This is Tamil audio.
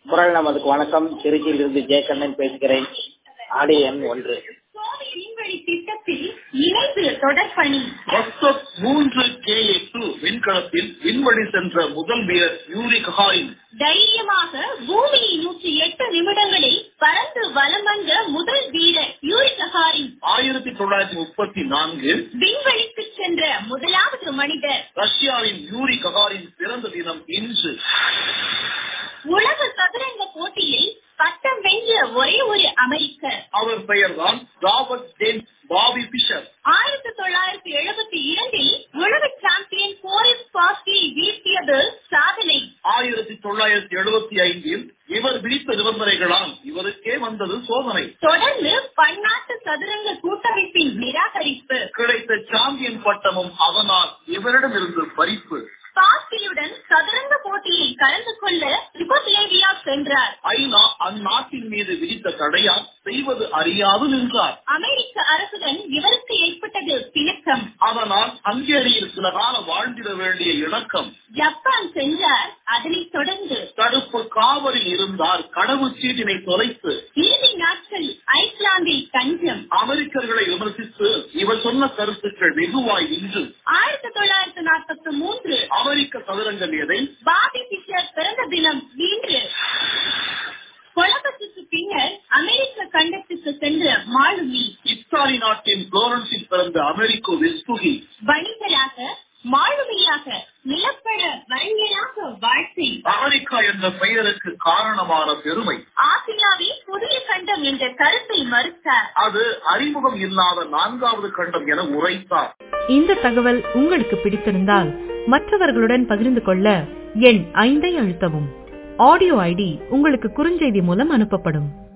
குரல் நமதுக்கு வணக்கம் திருச்சியிலிருந்து ஜெயக்கண்ணன் பேசுகிறேன் ஆடி எண் ஒன்று கோவை விண்வெளி திட்டத்தில் இணைப்பு தொடர்பணி வஸ்தக் மூன்று கே எட்டு விண்கலத்தில் விண்வெளி சென்ற முதல் வீரர் யூரி ககாரின் தைரியமாக பூமியை நூற்றி எட்டு நிமிடங்களில் பறந்து வலம் வந்த முதல் வீரர் யூரி ககாரின் ஆயிரத்தி தொள்ளாயிரத்தி முப்பத்தி நான்கில் விண்வெளிக்கு சென்ற முதலாவது மனிதர் ரஷ்யாவின் யூரி ககாரின் பிறந்த தினம் இன்று உலக சதுரங்க போட்டியில் பட்டம் வென்ற ஒரே ஒரு அமெரிக்கர் அவர் பெயர்தான் ராபர்ட் ஜேம்ஸ் பாபி பிஷர் ஆயிரத்தி தொள்ளாயிரத்தி எழுபத்தி இரண்டில் உலக சாம்பியன் போரிஸ் பாஸ்டியை வீழ்த்தியது சாதனை ஆயிரத்தி தொள்ளாயிரத்தி எழுபத்தி ஐந்தில் இவர் விதித்த நிபந்தனைகளால் இவருக்கே வந்தது சோதனை தொடர்ந்து பன்னாட்டு சதுரங்க கூட்டமைப்பின் நிராகரிப்பு கிடைத்த சாம்பியன் பட்டமும் அதனால் இவரிடமிருந்து பறிப்பு பாஸ்டியுடன் சதுரங்க போட்டியில் கலந்து கொள்ள யுகோஸ்லேவியா சென்றார் ஐநா அந்நாட்டின் மீது விதித்த தடையால் செய்வது அறியாது நின்றார் அமெரிக்க அரசுடன் இவருக்கு ஏற்பட்டது பிணக்கம் அதனால் ஹங்கேரியில் சில காலம் வாழ்ந்திட வேண்டிய இணக்கம் ஜப்பான் சென்றார் அதனைத் தொடர்ந்து தடுப்பு காவலில் இருந்தார் கடவுச்சீட்டினை தொலைத்து இறுதி நாட்கள் ஐஸ்லாந்தில் தஞ்சம் அமெரிக்கர்களை விமர்சித்து இவர் சொன்ன கருத்துக்கள் வெகுவாய் நின்று ஆயிரத்தி தொள்ளாயிரத்தி நாற்பத்தி மூன்று அமெரிக்க சதுரங்கள் எதை பாபி பிஷர் பிறந்த தினம் இன்று கொலம்பஸுக்கு பின்னர் அமெரிக்க கண்டத்துக்கு சென்ற மாலுமி இத்தாலி நாட்டின் புளோரன்ஸில் பிறந்த அமெரிக்கோ வெஸ்புகி வணிகராக மாலுமியாக நிலப்பட வணிகராக வாழ்க்கை அமெரிக்கா என்ற பெயருக்கு காரணமான பெருமை ஆசியாவின் புதிய கண்டம் என்ற கருத்தை மறுத்தார் அது அறிமுகம் இல்லாத நான்காவது கண்டம் என உரைத்தார் இந்த தகவல் உங்களுக்கு பிடித்திருந்தால் மற்றவர்களுடன் பகிர்ந்து கொள்ள எண் ஐந்தை அழுத்தவும் ஆடியோ ஐடி உங்களுக்கு குறுஞ்செய்தி மூலம் அனுப்பப்படும்